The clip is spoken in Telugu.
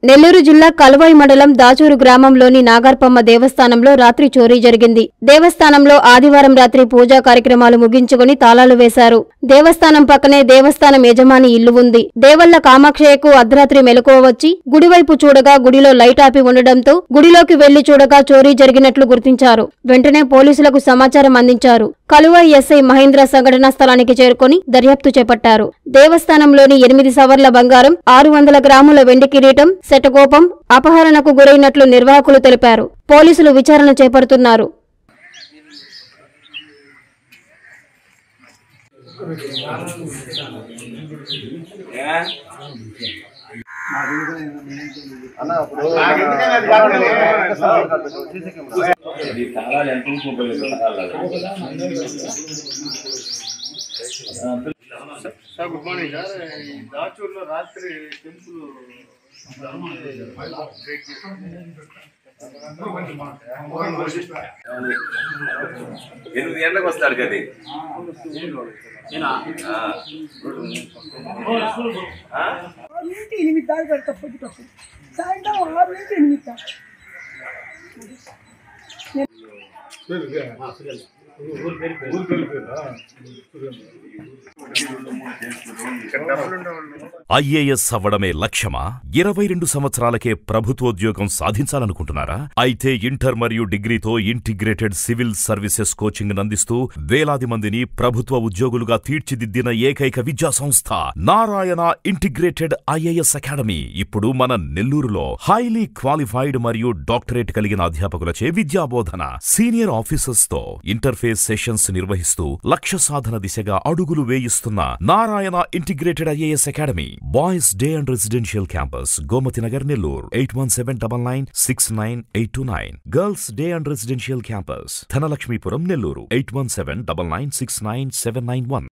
నెల్లూరు జిల్లా కల్వాయి మండలం దాచూరు గ్రామంలోని నాగార్పమ్మ దేవస్థానంలో రాత్రి చోరీ జరిగింది దేవస్థానంలో ఆదివారం రాత్రి పూజా కార్యక్రమాలు ముగించుకుని తాళాలు వేశారు దేవస్థానం పక్కనే దేవస్థానం యజమాని ఇల్లు ఉంది దేవల్ల కామాక్షయ్యకు అర్ధరాత్రి మెలకువ వచ్చి గుడివైపు చూడగా గుడిలో లైట్ ఆపి ఉండడంతో గుడిలోకి వెళ్లి చూడగా చోరీ జరిగినట్లు గుర్తించారు వెంటనే పోలీసులకు సమాచారం అందించారు కలువాయి ఎస్ఐ మహేంద్ర సంఘటనా స్థలానికి చేరుకొని దర్యాప్తు చేపట్టారు దేవస్థానంలోని ఎనిమిది సవర్ల బంగారం ఆరు వందల గ్రాముల వెండి కిరీటం శటకోపం అపహరణకు గురైనట్లు నిర్వాహకులు తెలిపారు పోలీసులు విచారణ చేపడుతున్నారు అది తాళాలు ఎంత ఉపయోగించాలి సార్ గుడ్ మార్నింగ్ సార్ ఈ దాచూర్లో రాత్రి టెంపుల్ ఎనిమిది గంటలకు వస్తాడు కది ఆరు నుంచి ఎనిమిది దాకా పెడతా పొద్దుటప్పుడు సాయంత్రం ఆరు నుంచి ఎనిమిది దాకా ఐఏఎస్ అవ్వడమే లక్ష్యమా ఇరవై రెండు సంవత్సరాలకే ప్రభుత్వోద్యోగం సాధించాలనుకుంటున్నారా అయితే ఇంటర్ మరియు డిగ్రీతో ఇంటిగ్రేటెడ్ సివిల్ సర్వీసెస్ కోచింగ్ అందిస్తూ వేలాది మందిని ప్రభుత్వ ఉద్యోగులుగా తీర్చిదిద్దిన ఏకైక విద్యా సంస్థ నారాయణ ఇంటిగ్రేటెడ్ ఐఏఎస్ అకాడమీ ఇప్పుడు మన నెల్లూరులో హైలీ క్వాలిఫైడ్ మరియు డాక్టరేట్ కలిగిన అధ్యాపకులచే విద్యాబోధన సీనియర్ ఆఫీసర్స్ తో ఇంటర్ఫేస్ సెషన్స్ నిర్వహిస్తూ లక్ష్య సాధన దిశగా అడుగులు వేయిస్తున్న Narayana integrated IAS academy boys day and residential campus Gomathi Nagar Nellore eight one seven double nine six nine eight two nine girls day and residential campus Dhanalakshmipuram Nellore eight one seven double nine six nine seven nine one